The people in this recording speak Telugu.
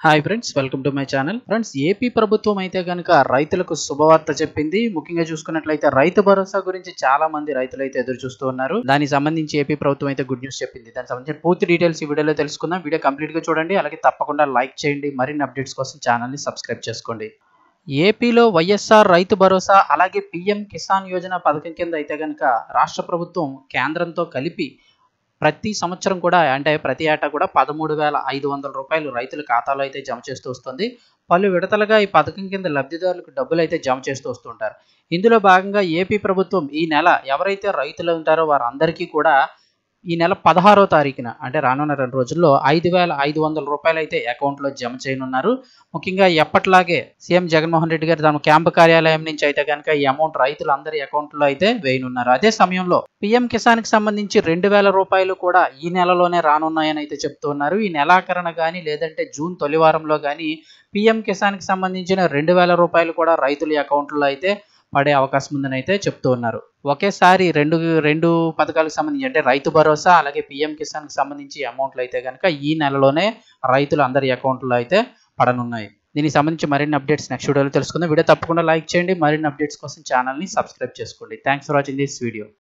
hi friends welcome to my channel friends AP ప్రభుత్వం అయితే కనుక రైతులకు శుభవార్త చెప్పింది ముఖ్యంగా చూసుకున్నట్లయితే రైతు భరోసా గురించి చాలా మంది రైతులు అయితే ఎదురు చూస్తూ ఉన్నారు దానికి సంబంధించి ఏపీ ప్రభుత్వం అయితే గుడ్ న్యూస్ చెప్పింది దానికి సంబంధించిన పూర్తి డీటెయిల్స్ ఈ వీడియోలో తెలుసుకుందాం వీడియో కంప్లీట్ గా చూడండి అలాగే తప్పకుండా లైక్ చేయండి మరిన్ని అప్డేట్స్ కోసం ఛానల్ ని సబ్స్క్రైబ్ చేసుకోండి ఏపీలో వైఎస్ఆర్ రైతు భరోసా అలాగే పిఎం కిసాన్ యోజన పథకం కింద అయితే కనుక రాష్ట్ర ప్రభుత్వం కేంద్రంతో కలిపి ప్రతి సంవత్సరం కూడా అంటే ప్రతి ఏటా కూడా పదమూడు వేల ఐదు వందల రూపాయలు రైతుల ఖాతాలో అయితే జమ చేస్తూ వస్తుంది పలు విడతలుగా ఈ పథకం కింద లబ్ధిదారులకు డబ్బులు అయితే జమ చేస్తూ వస్తుంటారు ఇందులో భాగంగా ఏపీ ప్రభుత్వం ఈ నెల ఎవరైతే రైతులు ఉంటారో వారందరికీ కూడా ఈ నెల పదహారో తారీఖున అంటే రానున్న రెండు రోజుల్లో ఐదు వేల ఐదు వందల రూపాయలు అయితే అకౌంట్లో జమ చేయనున్నారు ముఖ్యంగా ఎప్పట్లాగే సీఎం జగన్మోహన్ రెడ్డి గారు తమ క్యాంపు కార్యాలయం నుంచి అయితే కనుక ఈ అమౌంట్ రైతులందరి అకౌంట్లో అయితే వేయనున్నారు అదే సమయంలో పీఎం కిసాన్కి సంబంధించి రెండు వేల రూపాయలు కూడా ఈ నెలలోనే రానున్నాయని అయితే చెప్తున్నారు ఈ నెలాఖరణ కానీ లేదంటే జూన్ తొలి వారంలో కానీ పీఎం కిసాన్కి సంబంధించిన రెండు వేల రూపాయలు కూడా రైతుల అకౌంట్లో అయితే పడే అవకాశం ఉందని అయితే చెప్తూ ఉన్నారు ఒకేసారి రెండు రెండు పథకాలకు సంబంధించి అంటే రైతు భరోసా అలాగే పీఎం కిసాన్కి సంబంధించి అమౌంట్లు అయితే కనుక ఈ నెలలోనే రైతులు అందరి అకౌంట్లో అయితే పడనున్నాయి దీనికి సంబంధించి మరిన్ని అప్డేట్స్ నెక్స్ట్ వీడియోలో తెలుసుకుందాం వీడియో తప్పకుండా లైక్ చేయండి మరిన్ని అప్డేట్స్ కోసం ఛానల్ని సబ్స్క్రైబ్ చేసుకోండి thanks for watching this video